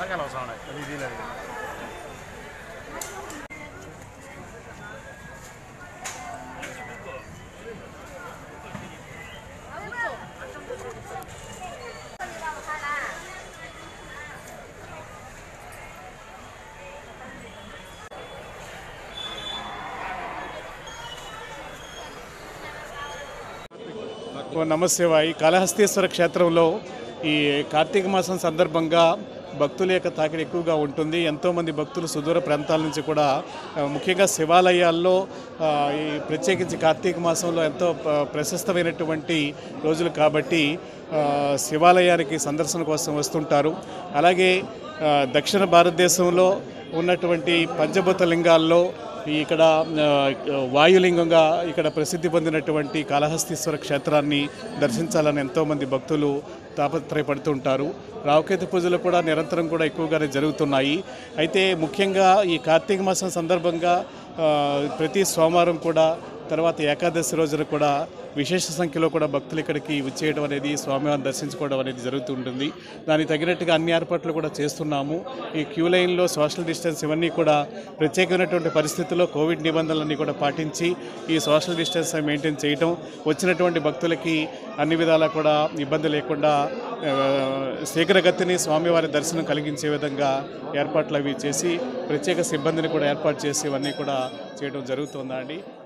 తెలంగాణ అవసరం ఉన్నాయి అది ఇది లేదు ఓ నమశివ ఈ కాళహస్తీశ్వర క్షేత్రంలో ఈ కార్తీక మాసం సందర్భంగా భక్తుల యొక్క తాకిడి ఎక్కువగా ఉంటుంది ఎంతోమంది భక్తులు సుదూర ప్రాంతాల నుంచి కూడా ఆ, ముఖ్యంగా శివాలయాల్లో ఆ, ఈ ప్రత్యేకించి కార్తీక మాసంలో ఎంతో ప- ప్రశస్తమైనటువంటి రోజులు కాబట్టి ఆ, శివాలయానికి సందర్శన కోసం వస్తుంటారు అలాగే ఆ, దక్షిణ భారతదేశంలో ఉన్నటువంటి పంచభూత లింగాల్లో ఇక్కడ ఆ, వాయులింగంగా ఇక్కడ ప్రసిద్ధి పొందినటువంటి కాళహస్తీశ్వర క్షేత్రాన్ని దర్శించాలని ఎంతోమంది భక్తులు తాపత్రయపడుతుంటారు రావుకేతు పూజలు కూడా నిరంతరం కూడా ఎక్కువగానే జరుగుతున్నాయి అయితే ముఖ్యంగా ఈ కార్తీక మాసం సందర్భంగా ఆ, ప్రతి సోమవారం కూడా తర్వాత ఏకాదశి రోజున కూడా విశేష సంఖ్యలో కూడా భక్తులు ఇక్కడికి వచ్చేయడం అనేది స్వామివారిని దర్శించుకోవడం అనేది జరుగుతుంటుంది దానికి తగినట్టుగా అన్ని ఏర్పాట్లు కూడా చేస్తున్నాము ఈ క్యూ లైన్లో సోషల్ డిస్టెన్స్ ఇవన్నీ కూడా ప్రత్యేకమైనటువంటి పరిస్థితుల్లో కోవిడ్ నిబంధనలన్నీ కూడా పాటించి ఈ సోషల్ డిస్టెన్స్ మెయింటైన్ చేయటం వచ్చినటువంటి భక్తులకి అన్ని విధాలా కూడా ఇబ్బంది లేకుండా ఆ, శీఘ్రగతిని స్వామివారి దర్శనం కలిగించే విధంగా ఏర్పాట్లు అవి చేసి ప్రత్యేక సిబ్బందిని కూడా ఏర్పాటు చేసి ఇవన్నీ కూడా చేయడం జరుగుతుందండి